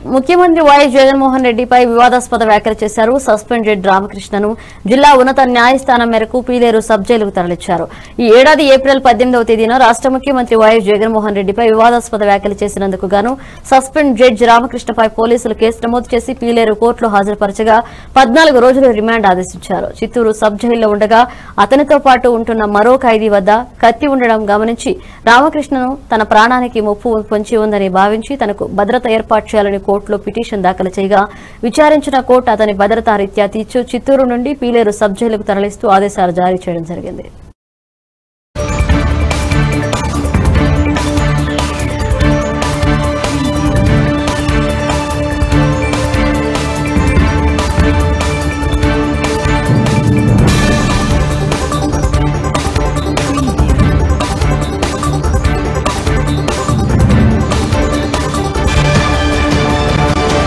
ముఖ్యమంత్రి వైఎస్ జగన్మోహన్ రెడ్డిపై వివాదాస్పద వ్యాఖ్యలు చేశారు సస్పెండెడ్ రామకృష్ణను జిల్లా ఉన్నత న్యాయస్థానం మేరకు పీలేరు సబ్ జైలుకు తరలించారు ఈ ఏడాది ఏప్రిల్ పద్దెనిమిదవ తేదీన రాష్ట్ర ముఖ్యమంత్రి వైఎస్ జగన్మోహన్ రెడ్డిపై వివాదాస్పద వ్యాఖ్యలు చేసినందుకు గాను సస్పెండ్ జడ్జి రామకృష్ణపై పోలీసులు కేసు నమోదు చేసి పీలేరు కోర్టులో హాజరుపరచగా పద్నాలుగు రోజులు రిమాండ్ ఆదేశించారు చిత్తూరు సబ్ జైల్లో ఉండగా అతనితో పాటు ఉంటున్న మరో ఖైదీ వద్ద కత్తి ఉండడం గమనించి రామకృష్ణను తన ప్రాణానికి ముప్పు పొంచి ఉందని భావించి తనకు భద్రత ఏర్పాటు చేయాలని కోర్టులో పిటిషన్ దాఖలు చేయగా విచారించిన కోర్టు అతని భద్రతా రీత్యా తీర్చు చిత్తూరు నుండి పీలేరు సబ్ జైలుకు తరలిస్తూ ఆదేశాలు జారీ చేయడం జరిగింది